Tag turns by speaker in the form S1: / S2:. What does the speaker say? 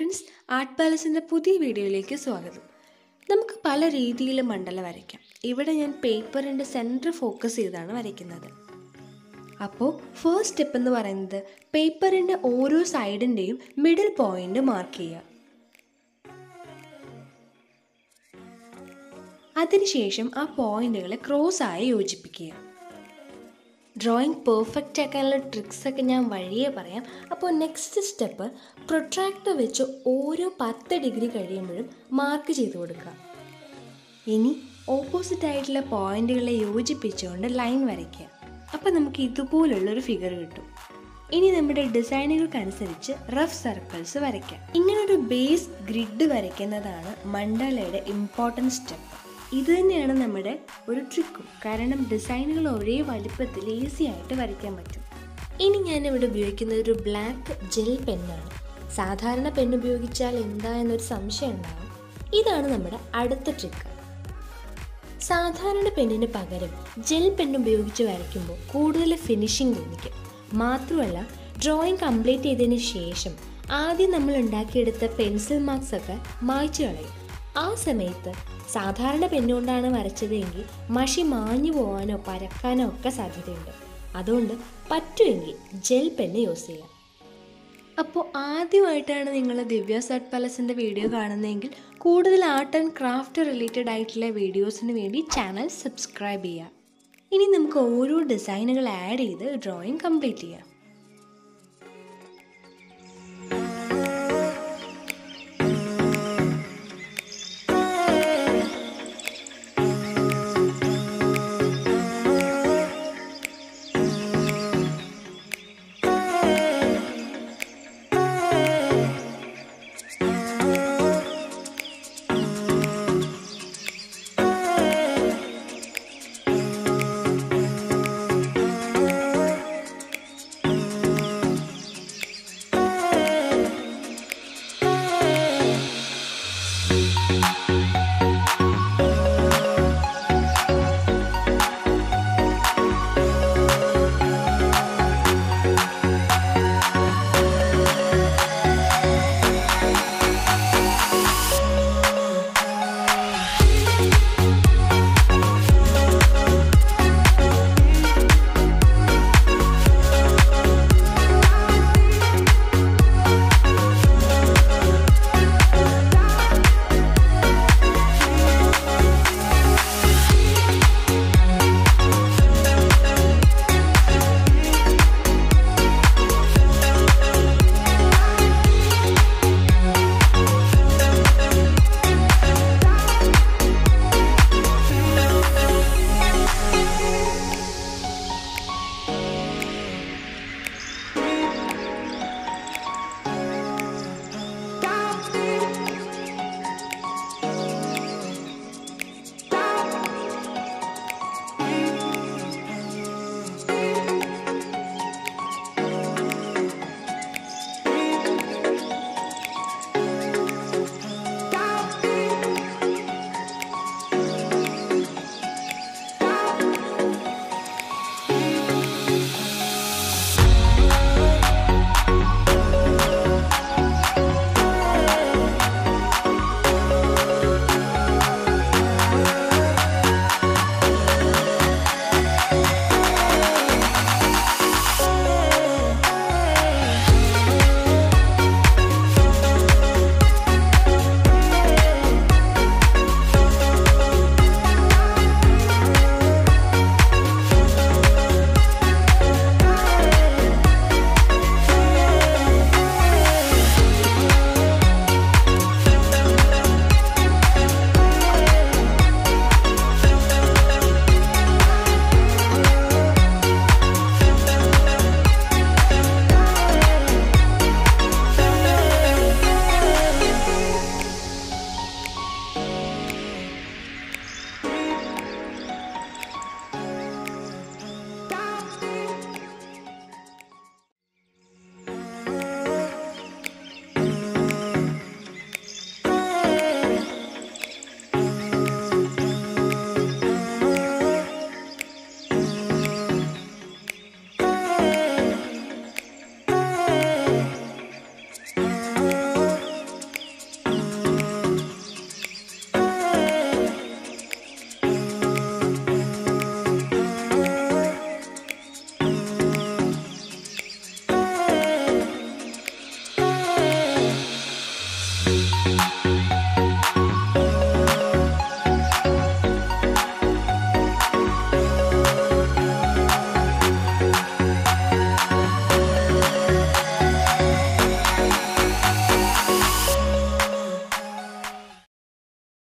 S1: friends art പാലസിൻ്റെ പുതിയ വീഡിയോയിലേക്ക് സ്വാഗതം നമുക്ക് പല രീതിയിൽ മണ്ഡല വരയ്ക്കാം ഇവിടെ ഞാൻ പേപ്പറിൻ്റെ സെൻറ്റർ ഫോക്കസ് ചെയ്താണ് വരയ്ക്കുന്നത് അപ്പോൾ ഫസ്റ്റ് സ്റ്റെപ്പ് എന്ന് പറയുന്നത് പേപ്പറിൻ്റെ ഓരോ സൈഡിൻ്റെയും മിഡിൽ പോയിന്റ് മാർക്ക് ചെയ്യുക അതിനുശേഷം ആ പോയിന്റുകളെ ക്രോസ് ആയി യോജിപ്പിക്കുക ഡ്രോയിങ് പെർഫെക്റ്റ് ആക്കാനുള്ള ട്രിക്സ് ഒക്കെ ഞാൻ വഴിയേ പറയാം അപ്പോൾ നെക്സ്റ്റ് സ്റ്റെപ്പ് പ്രൊട്രാക്ടർ വെച്ച് ഓരോ പത്ത് ഡിഗ്രി കഴിയുമ്പോഴും മാർക്ക് ചെയ്ത് കൊടുക്കുക ഇനി ഓപ്പോസിറ്റ് ആയിട്ടുള്ള പോയിന്റുകളെ യോജിപ്പിച്ചുകൊണ്ട് ലൈൻ വരയ്ക്കുക അപ്പോൾ നമുക്ക് ഇതുപോലുള്ളൊരു ഫിഗർ കിട്ടും ഇനി നമ്മുടെ ഡിസൈനുകൾക്കനുസരിച്ച് റഫ് സർക്കിൾസ് വരയ്ക്കാം ഇങ്ങനൊരു ബേസ് ഗ്രിഡ് വരയ്ക്കുന്നതാണ് മണ്ഡലയുടെ ഇമ്പോർട്ടൻറ്റ് സ്റ്റെപ്പ് ഇത് തന്നെയാണ് നമ്മുടെ ഒരു ട്രിക്കും കാരണം ഡിസൈനുകൾ ഒരേ വലിപ്പത്തിൽ ഈസി ആയിട്ട് വരയ്ക്കാൻ പറ്റും ഇനി ഞാൻ ഇവിടെ ഉപയോഗിക്കുന്നത് ഒരു ബ്ലാക്ക് ജെൽ പെന്നാണ് സാധാരണ പെൻ ഉപയോഗിച്ചാൽ എന്താ എന്നൊരു സംശയം ഉണ്ടാവും ഇതാണ് നമ്മുടെ അടുത്ത ട്രിക്ക് സാധാരണ പെന്നിന് പകരം ജെൽ പെൻ ഉപയോഗിച്ച് വരയ്ക്കുമ്പോൾ കൂടുതൽ ഫിനിഷിംഗ് തോന്നിക്കും മാത്രമല്ല ഡ്രോയിങ് കംപ്ലീറ്റ് ചെയ്തതിന് ശേഷം ആദ്യം നമ്മൾ ഉണ്ടാക്കിയെടുത്ത പെൻസിൽ മാർക്സ് ഒക്കെ മായ്ച്ചു കളയും ആ സമയത്ത് സാധാരണ പെന്നുകൊണ്ടാണ് വരച്ചതെങ്കിൽ മഷി മാഞ്ഞു പോകാനോ പരക്കാനോ ഒക്കെ സാധ്യതയുണ്ട് അതുകൊണ്ട് പറ്റുമെങ്കിൽ ജെൽ പെന്ന് യൂസ് ചെയ്യാം അപ്പോൾ ആദ്യമായിട്ടാണ് നിങ്ങൾ ദിവ്യാസ് ആർട്ട് പാലസിൻ്റെ വീഡിയോ കാണുന്നതെങ്കിൽ കൂടുതൽ ആർട്ട് ആൻഡ് ക്രാഫ്റ്റ് റിലേറ്റഡ് ആയിട്ടുള്ള വീഡിയോസിന് വേണ്ടി ചാനൽ സബ്സ്ക്രൈബ് ചെയ്യുക ഇനി നമുക്ക് ഓരോ ഡിസൈനുകൾ ആഡ് ചെയ്ത് ഡ്രോയിങ് കംപ്ലീറ്റ് ചെയ്യാം